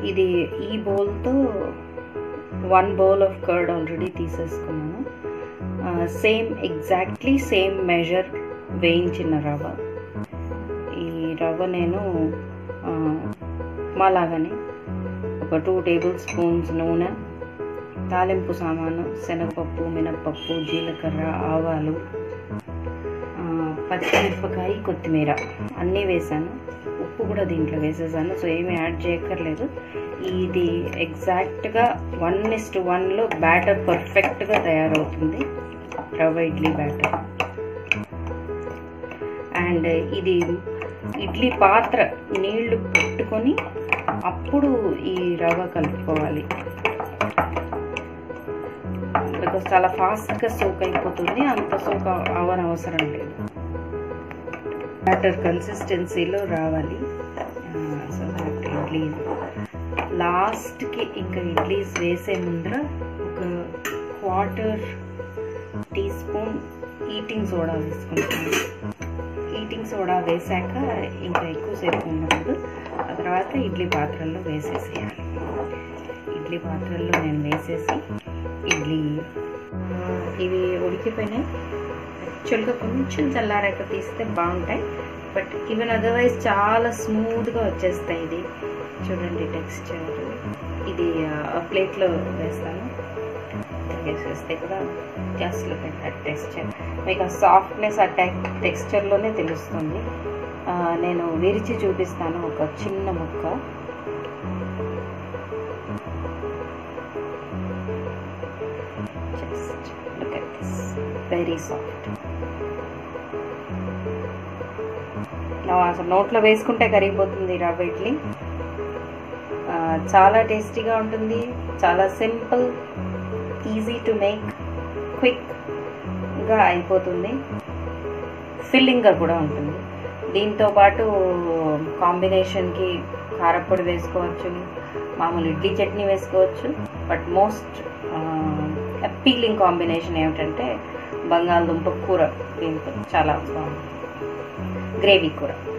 ఇది ఈ బౌల్తో one bowl of curd already తీసేసుకున్నాను సేమ్ ఎగ్జాక్ట్లీ సేమ్ మెజర్ వేయించిన రవ్వ ఈ రవ్వ నేను ఆ, మాలాగానే ఒక టూ టేబుల్ స్పూన్స్ నూనె తాలింపు సామాను శనగపప్పు మినప్పప్పు జీలకర్ర ఆవాలు ఆ, పచ్చిమిరపకాయ కొత్తిమీర అన్నీ వేసాను ఉప్పు కూడా దీంట్లో వేసేసాను సో ఏమీ యాడ్ చేయక్కర్లేదు ఇది ఎగ్జాక్ట్గా వన్ ఇస్ టు వన్లో బ్యాటర్ పర్ఫెక్ట్గా తయారవుతుంది రవ్వ ఇడ్లీ బ్యాటర్ అండ్ ఇది ఇడ్లీ పాత్ర నీళ్లు పెట్టుకొని అప్పుడు ఈ రవ్వ కలుపుకోవాలి బికాస్ చాలా ఫాస్ట్గా సోక్ అయిపోతుంది అంత సోక్ అవనవసరం లేదు బ్యాటర్ కన్సిస్టెన్సీలో రావాలి సో దట్ ఇడ్లీ లాస్ట్కి ఇంకా ఇడ్లీస్ వేసే ముందర ఒక quarter teaspoon eating soda వేసుకుంటాను ఈటింగ్ సోడా వేసాక ఇంకా ఎక్కువసేపు ఉండదు ఆ తర్వాత ఇడ్లీ పాత్రల్లో వేసేసేయాలి ఇడ్లీ పాత్రల్లో నేను వేసేసి ఇడ్లీ ఇవి ఉడికిపోయినాయి యాక్చువల్గా కొంచెం చల్లారాక తీస్తే బాగుంటాయి బట్ ఈవెన్ అదర్వైజ్ చాలా స్మూత్గా వచ్చేస్తాయి ఇది చూడండి టెక్స్చర్ ఇది ప్లేట్లో వేస్తాను వేసేస్తే కూడా just look at that texture మీకు ఆ సాఫ్ట్నెస్ ఆ టెక్ టెక్స్చర్లోనే తెలుస్తుంది ఆ, నేను విరిచి చూపిస్తాను ఒక చిన్న ముక్క just look at this very soft అసలు నోట్లో వేసుకుంటే కరిగిపోతుంది ఈ రవ్వ ఇడ్లీ ఆ, చాలా టేస్టీగా ఉంటుంది చాలా సింపుల్ ఈజీ టు మేక్ క్విక్గా అయిపోతుంది ఫిల్లింగ్గా కూడా ఉంటుంది దీంతో పాటు కాంబినేషన్కి కారప్పొడి వేసుకోవచ్చు మామూలు ఇడ్లీ చట్నీ వేసుకోవచ్చు బట్ మోస్ట్ అప్పీలింగ్ కాంబినేషన్ ఏమిటంటే బంగాళదుంప కూర దీంతో చాలా బాగుంది గ్రేవీ కూర